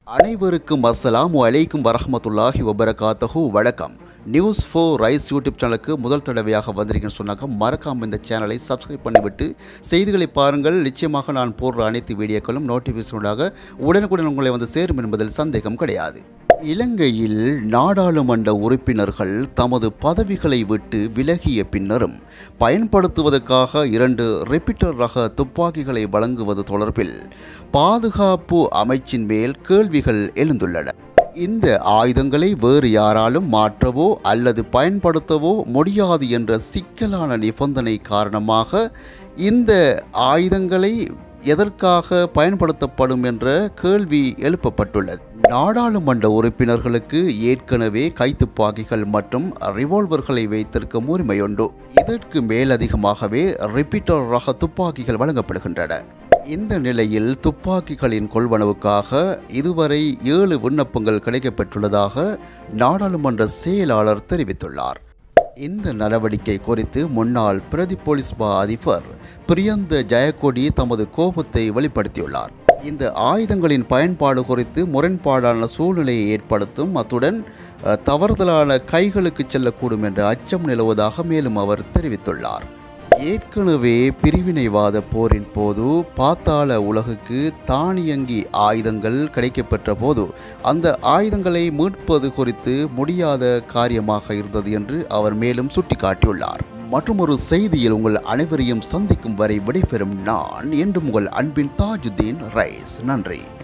அனைவருக்கும் அஸ்ஸலாமு அலைக்கும் வரஹ்மத்துல்லாஹி வபரகாத்தஹு வணக்கம் நியூஸ் ஃபோர் ரைஸ் யூடியூப் சேனலுக்கு முதல் தடவையாக வந்திருக்கேன்னு சொன்னாக்க மறக்காமல் இந்த சேனலை சப்ஸ்கிரைப் பண்ணிவிட்டு செய்திகளை பாருங்கள் நிச்சயமாக நான் போடுற அனைத்து வீடியோக்களும் நோட்டிஃபிகேஷனோடாக உடனுக்குடன் உங்களை வந்து சேரும் என்பதில் சந்தேகம் கிடையாது இலங்கையில் நாடாளுமன்ற உறுப்பினர்கள் தமது பதவிகளை விட்டு விலகிய பின்னரும் பயன்படுத்துவதற்காக இரண்டு ரிப்பீட்டர் ரக துப்பாக்கிகளை வழங்குவது தொடர்பில் பாதுகாப்பு அமைச்சின் மேல் கேள்விகள் எழுந்துள்ளன இந்த ஆயுதங்களை வேறு யாராலும் மாற்றவோ அல்லது பயன்படுத்தவோ முடியாது என்ற சிக்கலான நிபந்தனை காரணமாக இந்த ஆயுதங்களை எதற்காக பயன்படுத்தப்படும் என்ற கேள்வி எழுப்பப்பட்டுள்ளது நாடாளுமன்ற உறுப்பினர்களுக்கு ஏற்கனவே கைத்துப்பாக்கிகள் மற்றும் ரிவால்வர்களை வைத்திருக்கும் உரிமையுண்டு இதற்கு மேலதிகமாகவே ரிப்பீட்டர் ரக துப்பாக்கிகள் வழங்கப்படுகின்றன இந்த நிலையில் துப்பாக்கிகளின் கொள்வனவுக்காக இதுவரை ஏழு விண்ணப்பங்கள் கிடைக்கப்பெற்றுள்ளதாக நாடாளுமன்ற செயலாளர் தெரிவித்துள்ளார் இந்த நடவடிக்கை குறித்து முன்னாள் பிரதி போலீஸ் மா அதிபர் பிரியந்த ஜெயக்கொடி தமது கோபத்தை வெளிப்படுத்தியுள்ளார் இந்த ஆயுதங்களின் பயன்பாடு குறித்து முரண்பாடான சூழ்நிலையை ஏற்படுத்தும் அத்துடன் அஹ், தவறுதலான கைகளுக்கு செல்லக்கூடும் என்ற அச்சம் நிலவுவதாக மேலும் அவர் தெரிவித்துள்ளார் ஏற்கனவே பிரிவினைவாத போரின் போது பாத்தாள உலகுக்கு தானியங்கி ஆயுதங்கள் கிடைக்கப்பெற்ற போது அந்த ஆயுதங்களை மீட்பது குறித்து முடியாத காரியமாக இருந்தது என்று அவர் மேலும் சுட்டிக்காட்டியுள்ளார் மற்றும் ஒரு செய்தியில் உங்கள் அனைவரையும் சந்திக்கும் வரை விடைபெறும் நான் என்று உங்கள் அன்பின் தாஜுதீன் ரைஸ் நன்றி